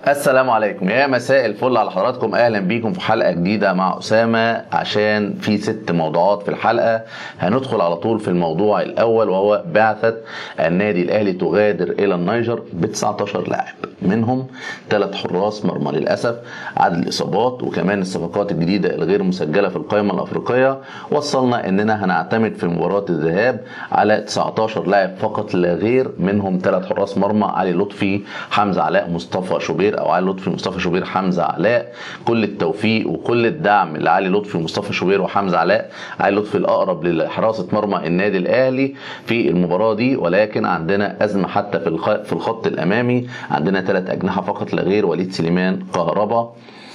السلام عليكم يا مساء الفل على حضراتكم اهلا بيكم في حلقه جديده مع اسامه عشان في ست موضوعات في الحلقه هندخل على طول في الموضوع الاول وهو بعثه النادي الاهلي تغادر الى النيجر ب 19 لاعب منهم ثلاث حراس مرمى للاسف عدد الاصابات وكمان الصفقات الجديده الغير مسجله في القائمه الافريقيه وصلنا اننا هنعتمد في مباراه الذهاب على 19 لاعب فقط لا غير منهم ثلاث حراس مرمى علي لطفي حمزه علاء مصطفى شوبير او علي لطفي مصطفى شوبير حمزه علاء كل التوفيق وكل الدعم لعلي لطفي مصطفى شوبير وحمزه علاء علي لطفي الاقرب لحراسه مرمى النادي الاهلي في المباراه دي ولكن عندنا ازمه حتى في في الخط الامامي عندنا ثلاث اجنحه فقط لا غير وليد سليمان كهربا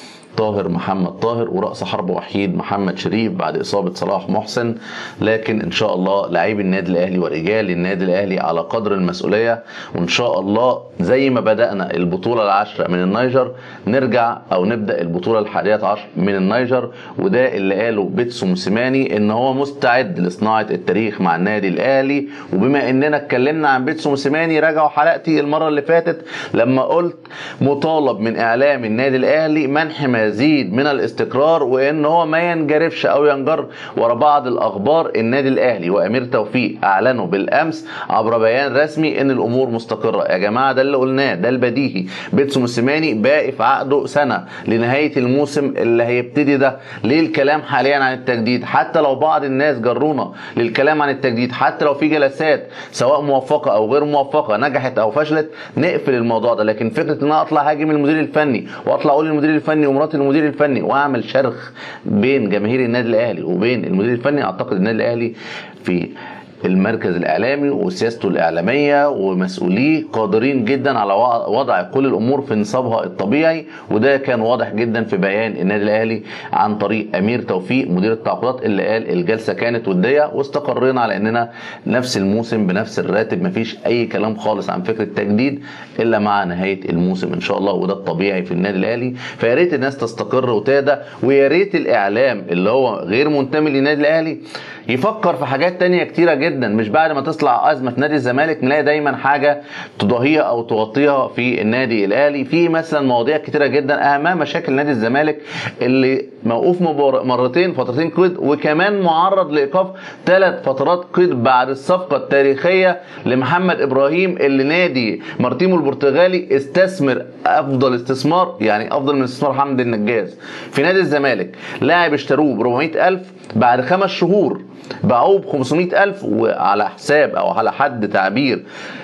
طاهر محمد طاهر ورأس حرب وحيد محمد شريف بعد إصابة صلاح محسن لكن إن شاء الله لاعبي النادي الأهلي ورجال النادي الأهلي على قدر المسؤولية وإن شاء الله زي ما بدأنا البطولة العشرة من النيجر نرجع أو نبدأ البطولة الحادية عشر من النيجر وده اللي قاله بيتسو موسيماني إن هو مستعد لصناعة التاريخ مع النادي الأهلي وبما إننا اتكلمنا عن بيتسو موسيماني راجعوا حلقتي المرة اللي فاتت لما قلت مطالب من إعلام النادي الأهلي منح مزيد من الاستقرار وان هو ما ينجرفش او ينجر ورا بعض الاخبار النادي الاهلي وامير توفيق اعلنوا بالامس عبر بيان رسمي ان الامور مستقره يا جماعه ده اللي قلناه ده البديهي بيتسو موسيماني باقي في عقده سنه لنهايه الموسم اللي هيبتدي ده ليه الكلام حاليا عن التجديد حتى لو بعض الناس جرونا للكلام عن التجديد حتى لو في جلسات سواء موفقه او غير موفقه نجحت او فشلت نقفل الموضوع ده لكن فكره ان انا اطلع هاجم المدير الفني واطلع اقول للمدير الفني ومرات المدير الفني واعمل شرخ بين جماهير النادي الاهلي وبين المدير الفني اعتقد النادي الاهلي في المركز الاعلامي وسياسته الاعلاميه ومسؤوليه قادرين جدا على وضع كل الامور في نصابها الطبيعي وده كان واضح جدا في بيان النادي الاهلي عن طريق امير توفيق مدير التعاقدات اللي قال الجلسه كانت وديه واستقرينا على اننا نفس الموسم بنفس الراتب مفيش اي كلام خالص عن فكره تجديد الا مع نهايه الموسم ان شاء الله وده الطبيعي في النادي الاهلي فيا ريت الناس تستقر وتهدى ويا ريت الاعلام اللي هو غير منتمي للنادي الاهلي يفكر في حاجات تانية كتيرة جدا مش بعد ما تطلع أزمة في نادي الزمالك نلاقي دايما حاجة تضاهيها أو تغطيها في النادي الأهلي في مثلا مواضيع كتيرة جدا أهمها مشاكل نادي الزمالك اللي موقوف مرتين فترتين قيد وكمان معرض لإيقاف ثلاث فترات قيد بعد الصفقة التاريخية لمحمد إبراهيم اللي نادي مارتيمو البرتغالي استثمر أفضل استثمار يعني أفضل من استثمار حمد النجاز في نادي الزمالك لاعب اشتروه ب 400000 بعد خمس شهور باعوه ب 500000 وعلى حساب او على حد تعبير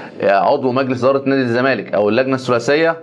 عضو مجلس اداره نادي الزمالك او اللجنه الثلاثيه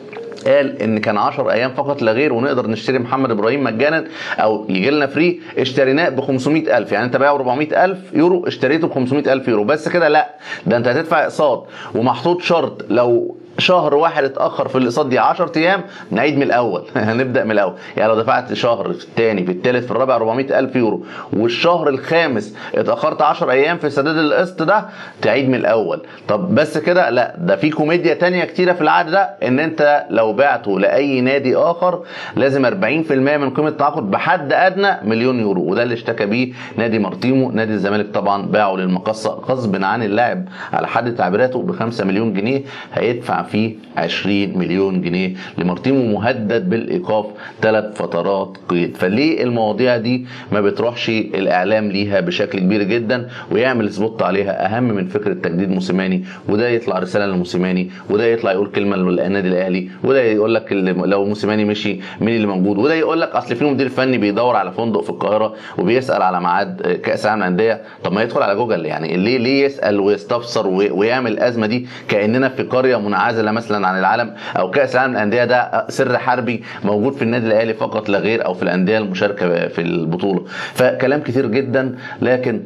قال ان كان 10 ايام فقط لا غير ونقدر نشتري محمد ابراهيم مجانا او يجي لنا فري اشتريناه ب 500000 يعني انت بايعه 400000 يورو اشتريته ب 500000 يورو بس كده لا ده انت هتدفع اقساط ومحطوط شرط لو شهر واحد اتاخر في الاقساط دي 10 ايام نعيد من الاول هنبدا من الاول يعني لو دفعت شهر في الثاني في الثالث في الرابع 400000 يورو والشهر الخامس اتاخرت 10 ايام في سداد القسط ده تعيد من الاول طب بس كده لا ده في كوميديا تانية كتيره في العقد ده ان انت لو بعته لاي نادي اخر لازم 40% من قيمه التعاقد بحد ادنى مليون يورو وده اللي اشتكى بيه نادي مارتيمو نادي الزمالك طبعا باعه للمقصه غصب عن اللاعب على حد تعبيراته ب 5 مليون جنيه هيدفع فيه 20 مليون جنيه لمارتيمو مهدد بالايقاف ثلاث فترات قيد فليه المواضيع دي ما بتروحش الاعلام ليها بشكل كبير جدا ويعمل سبوت عليها اهم من فكره تجديد موسيماني وده يطلع رساله لموسيماني وده يطلع يقول كلمه للنادي الاهلي وده يقول لك لو موسيماني مشي مين اللي موجود وده يقول لك اصل في مدير فني بيدور على فندق في القاهره وبيسال على ميعاد كاس العالم للانديه طب ما يدخل على جوجل يعني ليه ليه يسال ويستفسر ويعمل الازمه دي كاننا في قريه منعزله مثلا عن العالم او كاس العالم للانديه ده سر حربي موجود في النادي الاهلي فقط لا غير او في الانديه المشاركه في البطوله فكلام كتير جدا لكن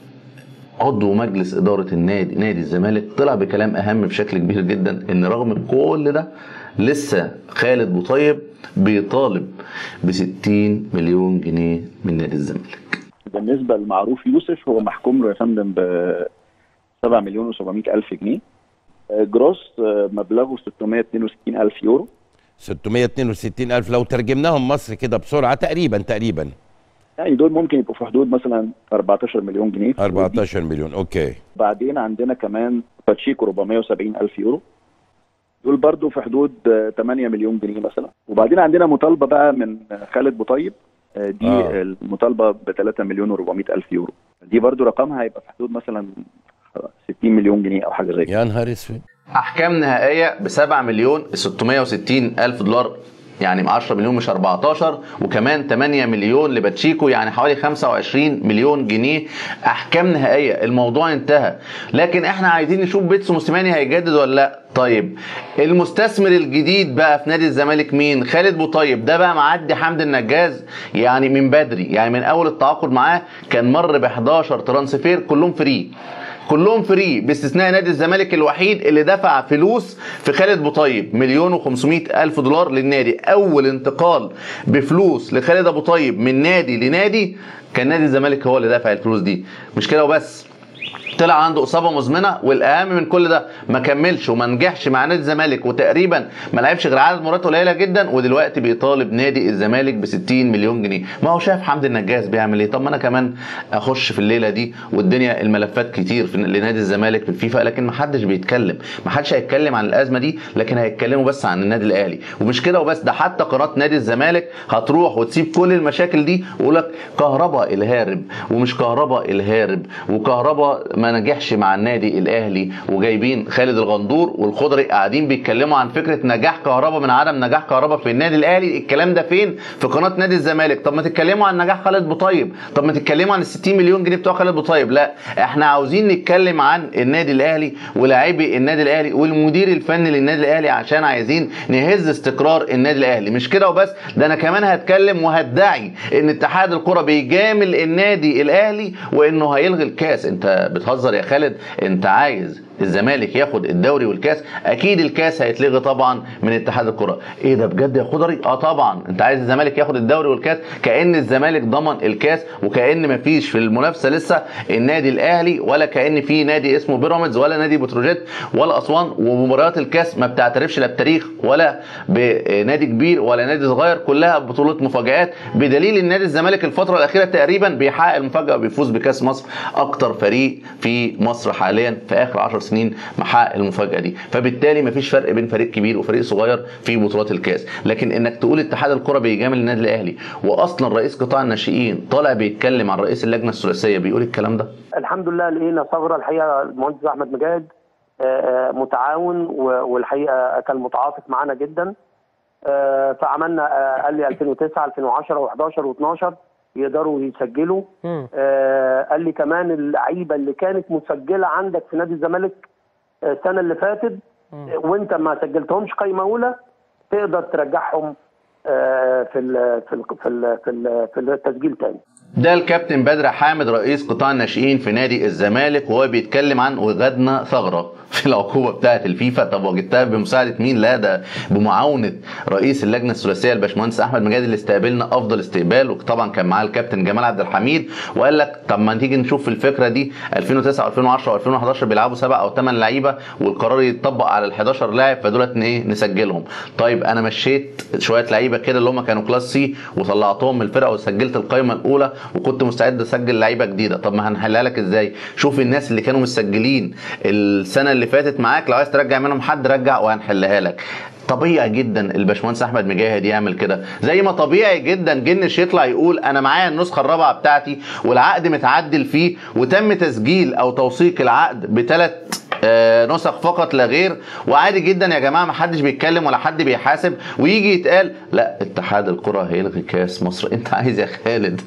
عضو مجلس اداره النادي نادي الزمالك طلع بكلام اهم بشكل كبير جدا ان رغم كل ده لسه خالد بوطيب بيطالب ب 60 مليون جنيه من نادي الزمالك بالنسبه لمعروف يوسف هو محكوم له يا فندم ب 7 مليون و700 الف جنيه جروس مبلغه 662 الف يورو 662 الف لو ترجمناهم مصر كده بسرعه تقريبا تقريبا يعني دول ممكن يبقوا في حدود مثلا 14 مليون جنيه 14 مليون اوكي بعدين عندنا كمان باتشيكو 470 الف يورو دول برضو في حدود آه، 8 مليون جنيه مثلا وبعدين عندنا مطالبه بقى من خالد بوطيب آه، دي آه. آه. المطالبه ب 3 مليون و400 الف يورو دي برضو رقمها هيبقى في حدود مثلا 60 مليون جنيه او حاجه زي كده يا نهار اسود احكام نهائيه ب 7 مليون 660 الف دولار يعني 10 مليون مش 14 وكمان 8 مليون لباتشيكو يعني حوالي 25 مليون جنيه احكام نهائيه الموضوع انتهى لكن احنا عايزين نشوف بيتسو موسيماني هيجدد ولا لا طيب المستثمر الجديد بقى في نادي الزمالك مين خالد بوطيب ده بقى معدي حمد النجاز يعني من بدري يعني من اول التعاقد معاه كان مر ب 11 ترانسفير كلهم فري كلهم فري باستثناء نادي الزمالك الوحيد اللي دفع فلوس في خالد بوطيب مليون و500 الف دولار للنادي اول انتقال بفلوس لخالد ابو طيب من نادي لنادي كان نادي الزمالك هو اللي دافع الفلوس دي مش كده وبس طلع عنده اصابه مزمنه والاهم من كل ده ما كملش وما نجحش مع نادي الزمالك وتقريبا ما لعبش غير عدد مرات قليله جدا ودلوقتي بيطالب نادي الزمالك ب 60 مليون جنيه ما هو شايف حمدي النجاز بيعمل ايه طب ما انا كمان اخش في الليله دي والدنيا الملفات كتير في لنادي الزمالك في الفيفا لكن ما حدش بيتكلم ما حدش هيتكلم عن الازمه دي لكن هيتكلموا بس عن النادي الاهلي ومش كده وبس ده حتى قناه نادي الزمالك هتروح وتسيب كل المشاكل دي ويقول لك كهربا الهارب ومش كهربا الهارب وكهربا ما نجحش مع النادي الاهلي وجايبين خالد الغندور والخضري قاعدين بيتكلموا عن فكره نجاح كهربا من عدم نجاح كهربا في النادي الاهلي الكلام ده فين في قناه نادي الزمالك طب ما تتكلموا عن نجاح خالد بوطيب طب ما تتكلموا عن ال 60 مليون جنيه بتوع خالد بوطيب لا احنا عاوزين نتكلم عن النادي الاهلي ولاعبي النادي الاهلي والمدير الفني للنادي الاهلي عشان عايزين نهز استقرار النادي الاهلي مش كده وبس ده انا كمان هتكلم وهدعي ان اتحاد الكره بيجامل النادي الاهلي وانه هيلغي الكاس انت بتهزر يا خالد انت عايز الزمالك ياخد الدوري والكاس اكيد الكاس هيتلغي طبعا من اتحاد الكره ايه ده بجد يا خضري اه طبعا انت عايز الزمالك ياخد الدوري والكاس كان الزمالك ضمن الكاس وكان مفيش في المنافسه لسه النادي الاهلي ولا كان في نادي اسمه بيراميدز ولا نادي بتروجيت ولا اسوان ومباريات الكاس ما بتعترفش لا بتاريخ ولا بنادي كبير ولا نادي صغير كلها بطوله مفاجات بدليل ان نادي الزمالك الفتره الاخيره تقريبا بيحقق المفاجاه وبيفوز بكاس مصر اكتر فريق في مصر حاليا في اخر 10 سنين محقق المفاجاه دي فبالتالي مفيش فرق بين فريق كبير وفريق صغير في بطولات الكاس لكن انك تقول اتحاد الكره بيجامل النادي الاهلي واصلا رئيس قطاع الناشئين طالع بيتكلم عن رئيس اللجنه الثلاثيه بيقول الكلام ده الحمد لله لقينا ثغره الحقيقه المهندس احمد مجاهد آه، آه، متعاون و- والحقيقه كان متعاطف معانا جدا آه، فعملنا آه، قال لي 2009 2010 و11 و12 يقدروا يسجلوا مم. آه، قال لي كمان اللعيبه اللي كانت مسجله عندك في نادي الزمالك آه، السنه اللي فاتت آه، وانت ما سجلتهمش قايمه اولى تقدر ترجعهم آه، في ال في ال في ال في, ال في التسجيل تاني ده الكابتن بدر حامد رئيس قطاع الناشئين في نادي الزمالك وهو بيتكلم عن وجدنا ثغره في العقوبه بتاعه الفيفا طب وجدتها بمساعده مين لا ده بمعاونه رئيس اللجنه الثلاثيه الباشمهندس احمد مجاد اللي استقبلنا افضل استقبال وطبعا كان معاه الكابتن جمال عبد الحميد وقال لك طب ما تيجي نشوف الفكره دي 2009 و2010 و2011 بيلعبوا سبع او ثمان لعيبه والقرار يتطبق على ال 11 لاعب فدولت ايه نسجلهم طيب انا مشيت شويه لعيبه كده اللي هم كانوا كلاس سي وطلعتهم من الفرقه وسجلت القائمه الاولى وكنت مستعد اسجل لعيبه جديده طب ما هنحلها لك ازاي شوف الناس اللي كانوا مسجلين السنه اللي فاتت معاك لو عايز ترجع منهم حد رجع وهنحلها لك طبيعي جدا الباشمهندس احمد مجاهد يعمل كده زي ما طبيعي جدا جنش يطلع يقول انا معايا النسخه الرابعه بتاعتي والعقد متعدل فيه وتم تسجيل او توثيق العقد بثلاث آه، نسخ فقط لا غير وعادي جدا يا جماعه ما حدش بيتكلم ولا حد بيحاسب ويجي يتقال لا اتحاد الكره هيلغي كاس مصر انت عايز يا خالد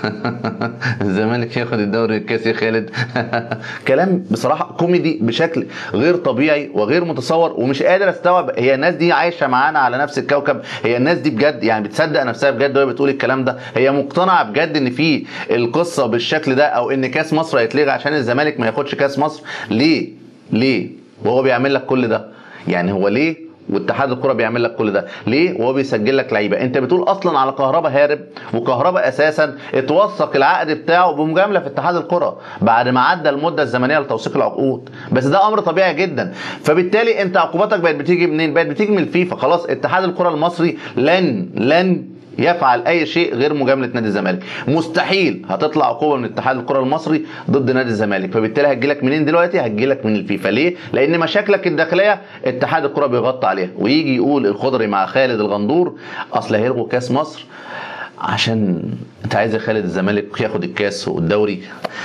الزمالك ياخد الدوري الكاس يا خالد كلام بصراحه كوميدي بشكل غير طبيعي وغير متصور ومش قادر استوعب هي الناس دي عايشه معانا على نفس الكوكب هي الناس دي بجد يعني بتصدق نفسها بجد وهي بتقول الكلام ده هي مقتنعه بجد ان في القصه بالشكل ده او ان كاس مصر هيتلغي عشان الزمالك ما ياخدش كاس مصر ليه ليه وهو بيعمل لك كل ده يعني هو ليه واتحاد الكره بيعمل لك كل ده ليه وهو بيسجل لك لعيبه انت بتقول اصلا على كهربا هارب وكهربا اساسا اتوثق العقد بتاعه بمجامله في اتحاد الكره بعد ما عدى المده الزمنيه لتوثيق العقود بس ده امر طبيعي جدا فبالتالي انت عقوباتك بقت بتيجي منين بقت بتيجي من الفيفا خلاص اتحاد الكره المصري لن لن يفعل اي شيء غير مجامله نادي الزمالك مستحيل هتطلع عقوبه من اتحاد الكره المصري ضد نادي الزمالك فبالتالي هتجيلك منين دلوقتي هتجيلك من الفيفا ليه لان مشاكلك الداخليه اتحاد الكره بيغطي عليها ويجي يقول الخضري مع خالد الغندور اصل هيلغوا كاس مصر عشان انت عايز يا خالد الزمالك ياخد الكاس والدوري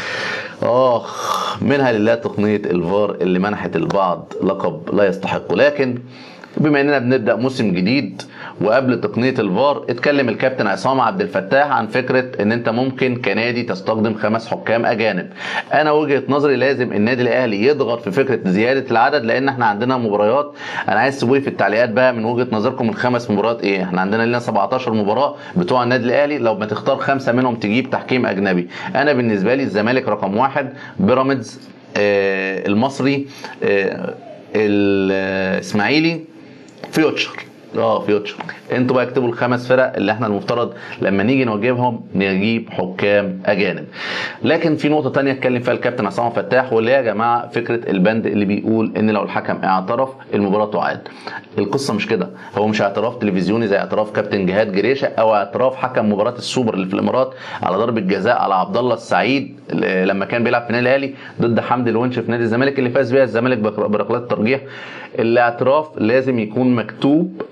اخ منها لله تقنيه الفار اللي منحت البعض لقب لا يستحقه لكن بما اننا بنبدا موسم جديد وقبل تقنيه الفار اتكلم الكابتن عصام عبد الفتاح عن فكره ان انت ممكن كنادي تستخدم خمس حكام اجانب انا وجهه نظري لازم النادي الاهلي يضغط في فكره زياده العدد لان احنا عندنا مباريات انا عايز تسيبوا لي في التعليقات بقى من وجهه نظركم الخمس مباريات ايه احنا عندنا لنا 17 مباراه بتوع النادي الاهلي لو ما تختار خمسه منهم تجيب تحكيم اجنبي انا بالنسبه لي الزمالك رقم واحد بيراميدز آه المصري آه الاسماعيلي فيوتشر اه فيوتشر انتوا بقى اكتبوا الخمس فرق اللي احنا المفترض لما نيجي نواجههم نجيب حكام اجانب لكن في نقطه تانية اتكلم فيها الكابتن عصام فتاح واللي هي يا جماعه فكره البند اللي بيقول ان لو الحكم اعترف المباراه تعاد القصه مش كده هو مش اعتراف تلفزيوني زي اعتراف كابتن جهاد جريشه او اعتراف حكم مباراه السوبر اللي في الامارات على ضربه جزاء على عبد الله السعيد لما كان بيلعب في النادي الاهلي ضد حمدي الونش في نادي الزمالك اللي فاز بيها الزمالك بركلات ترجيح الاعتراف لازم يكون مكتوب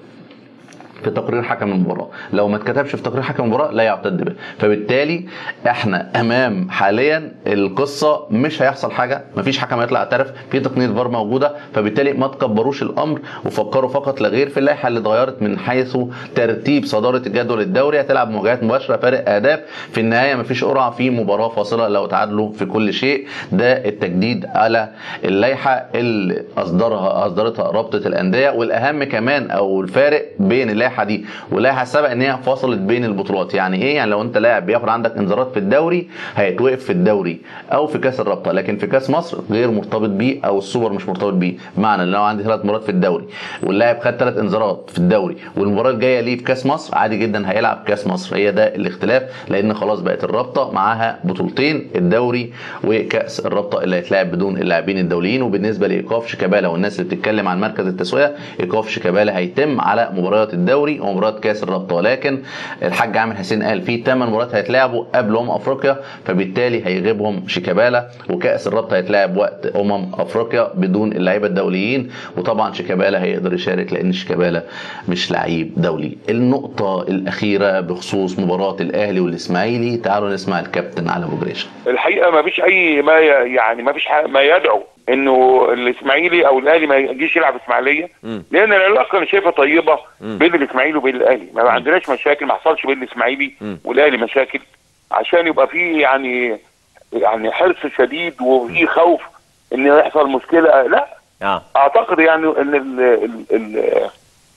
في تقرير حكم المباراه لو ما اتكتبش في تقرير حكم المباراه لا يعتد به فبالتالي احنا امام حاليا القصه مش هيحصل حاجه مفيش حكم هيطلع يعترف في تقنيه فار موجوده فبالتالي ما تكبروش الامر وفكروا فقط لا غير في اللائحه اللي اتغيرت من حيث ترتيب صداره الجدول الدوري هتلعب مواجهات مباشره فارق اهداف في النهايه مفيش قرعه في مباراه فاصله لو تعادلوا في كل شيء ده التجديد على اللائحه اللي اصدرها اصدرتها رابطه الانديه والاهم كمان او الفارق بين اللائحه اللائحه دي واللائحه السابقه ان هي فصلت بين البطولات يعني ايه يعني لو انت لاعب بياخد عندك انذارات في الدوري هيتوقف في الدوري او في كاس الرابطه لكن في كاس مصر غير مرتبط بيه او السوبر مش مرتبط بيه بمعنى ان لو عندي ثلاث مرات في الدوري واللاعب خد ثلاث انذارات في الدوري والمباراه الجايه ليه في كاس مصر عادي جدا هيلعب كاس مصر هي ده الاختلاف لان خلاص بقت الرابطه معاها بطولتين الدوري وكاس الرابطه اللي هيتلعب بدون اللاعبين الدوليين وبالنسبه لايقاف شيكابالا والناس اللي بتتكلم عن مركز التسويه ايقاف شيكابالا هيتم على مباريات الدوري الدوري ومباراه كاس الرابطه ولكن الحاج عامر حسين قال في 8 مباريات هيتلعبوا قبل امم افريقيا فبالتالي هيغيبهم شيكابالا وكاس الرابطه هيتلعب وقت امم افريقيا بدون اللعيبه الدوليين وطبعا شيكابالا هيقدر يشارك لان شيكابالا مش لعيب دولي النقطه الاخيره بخصوص مباراه الاهلي والاسماعيلي تعالوا نسمع الكابتن علي ابو جريشه الحقيقه ما فيش اي ما يعني ما فيش ما يدعو انه الاسماعيلي او الاهلي ما يجيش يلعب اسماعيليه لان العلاقه انا شايفها طيبه بين الاسماعيلي وبين الاهلي ما عندناش مشاكل ما حصلش بين الاسماعيلي والاهلي مشاكل عشان يبقى في يعني يعني حرص شديد وفي خوف ان يحصل مشكله لا اه اعتقد يعني ان ال ال ال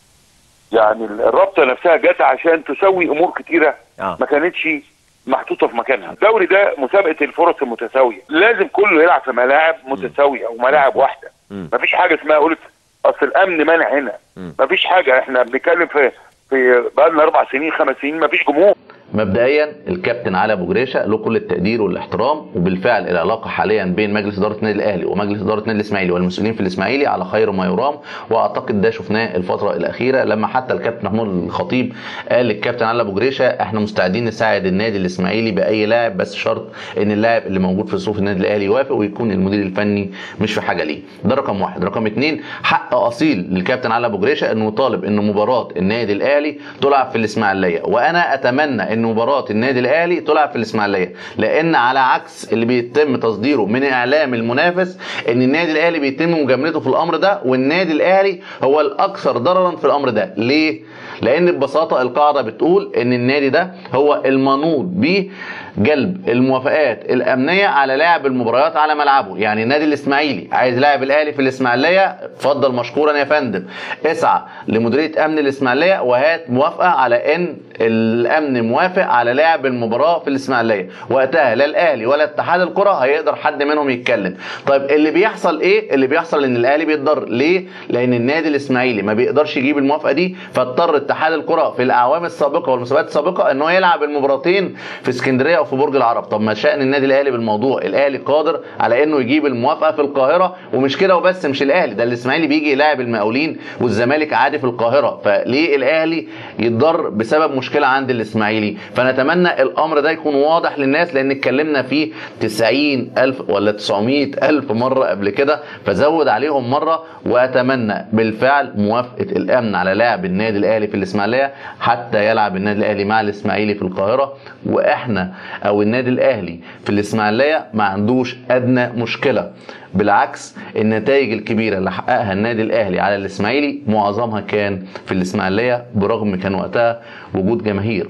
يعني الرابطه نفسها جت عشان تسوي امور كتيره آه. ما كانتش محطوطه في مكانها الدوري ده مسابقه الفرص المتساويه لازم كله يلعب في ملاعب متساويه او ملاعب واحده مم. مفيش حاجه اسمها قلت اصل الامن مانع هنا مم. مفيش حاجه احنا بنتكلم في في بقالنا اربع سنين خمس سنين مفيش جمهور مبدئيا الكابتن علي ابو جريشه له كل التقدير والاحترام وبالفعل العلاقه حاليا بين مجلس اداره النادي الاهلي ومجلس اداره النادي الاسماعيلي والمسؤولين في الاسماعيلي على خير ما يرام واعتقد ده شفناه الفتره الاخيره لما حتى الكابتن محمود الخطيب قال للكابتن علي ابو جريشه احنا مستعدين نساعد النادي الاسماعيلي باي لاعب بس شرط ان اللاعب اللي موجود في صفوف النادي الاهلي يوافق ويكون المدير الفني مش في حاجه ليه ده رقم واحد رقم اثنين حق اصيل للكابتن علي ابو جريشه انه يطالب ان مباراه النادي الاهلي تلعب في الاسماعيليه وانا اتمنى ان مباراه النادي الاهلي تلعب في الاسماعيليه لان على عكس اللي بيتم تصديره من اعلام المنافس ان النادي الاهلي بيتم مجاملته في الامر ده والنادي الاهلي هو الاكثر ضررا في الامر ده ليه لان ببساطه القاعده بتقول ان النادي ده هو المنوط به جلب الموافقات الامنيه على لاعب المباريات على ملعبه يعني النادي الاسماعيلي عايز لاعب الاهلي في الاسماعيليه اتفضل مشكورا يا فندم اسعى لمديريه امن الاسماعيليه وهات موافقه على ان الامن موافق على لاعب المباراه في الاسماعيليه وقتها لا الاهلي ولا اتحاد الكره هيقدر حد منهم يتكلم طيب اللي بيحصل ايه اللي بيحصل ان الاهلي بيتضر ليه لان النادي الاسماعيلي ما بيقدرش يجيب الموافقه دي فاضطر اتحاد الكره في الاعوام السابقه والمسابقات السابقه ان هو يلعب المباراتين في اسكندريه او في برج العرب طب ما شان النادي الاهلي بالموضوع الاهلي قادر على انه يجيب الموافقه في القاهره ومش كده وبس مش الاهلي ده الاسماعيلي بيجي يلاعب المقاولين والزمالك عادي في القاهره فليه الاهلي يتضر بسبب مشكله عند الاسماعيلي فنتمنى الامر ده يكون واضح للناس لان اتكلمنا فيه 90 الف ولا 900 الف مره قبل كده فزود عليهم مره واتمنى بالفعل موافقه الامن على لاعب النادي الاهلي في الاسماعيليه حتى يلعب النادي الاهلي مع الاسماعيلي في القاهره واحنا او النادي الاهلي في الاسماعيليه ما عندوش ادنى مشكله بالعكس النتائج الكبيره اللي حققها النادي الاهلي على الاسماعيلي معظمها كان في الاسماعيليه برغم كان وقتها وجود جماهير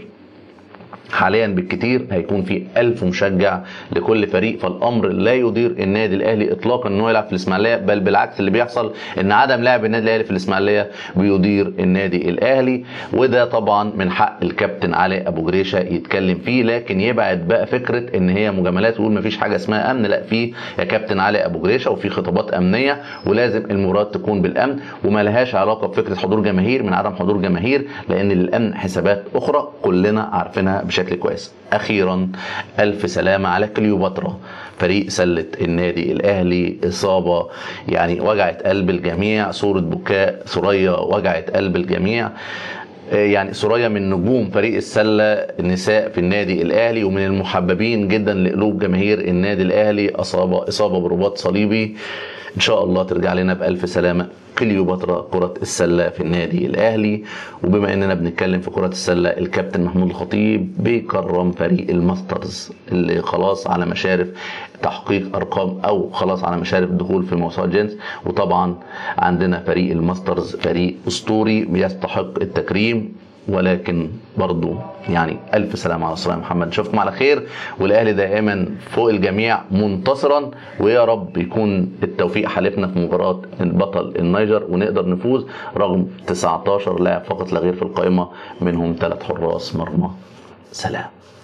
حاليا بالكتير هيكون في ألف مشجع لكل فريق فالأمر لا يضير النادي الأهلي إطلاقا أنه يلعب في الإسماعيلية بل بالعكس اللي بيحصل أن عدم لعب النادي الأهلي في الإسماعيلية بيضير النادي الأهلي وده طبعا من حق الكابتن علي أبو جريشة يتكلم فيه لكن يبعد بقى فكرة أن هي مجاملات ويقول مفيش حاجة اسمها أمن لا في يا كابتن علي أبو جريشة وفي خطابات أمنية ولازم المباراة تكون بالأمن وما لهاش علاقة بفكرة حضور جماهير من عدم حضور جماهير لأن للأمن حسابات أخرى كلنا عارفينها بشكل كويس اخيرا الف سلامه على كليوباترا فريق سله النادي الاهلي اصابه يعني وجعت قلب الجميع صوره بكاء ثريا وجعت قلب الجميع يعني ثريا من نجوم فريق السله النساء في النادي الاهلي ومن المحببين جدا لقلوب جماهير النادي الاهلي اصابه اصابه برباط صليبي ان شاء الله ترجع لنا بالف سلامه كليوباترا كرة السلة في النادي الأهلي وبما إننا بنتكلم في كرة السلة الكابتن محمود الخطيب بيكرم فريق الماسترز اللي خلاص على مشارف تحقيق أرقام أو خلاص على مشارف الدخول في موسوعة جينز وطبعا عندنا فريق الماسترز فريق أسطوري بيستحق التكريم ولكن برضو يعني ألف سلامة على صلاح محمد نشوفكم على خير والأهلي دائما فوق الجميع منتصرا ويا رب يكون التوفيق حالفنا في مباراة البطل النيجر ونقدر نفوز رغم 19 لاعب فقط لا غير في القائمة منهم ثلاث حراس مرمى سلام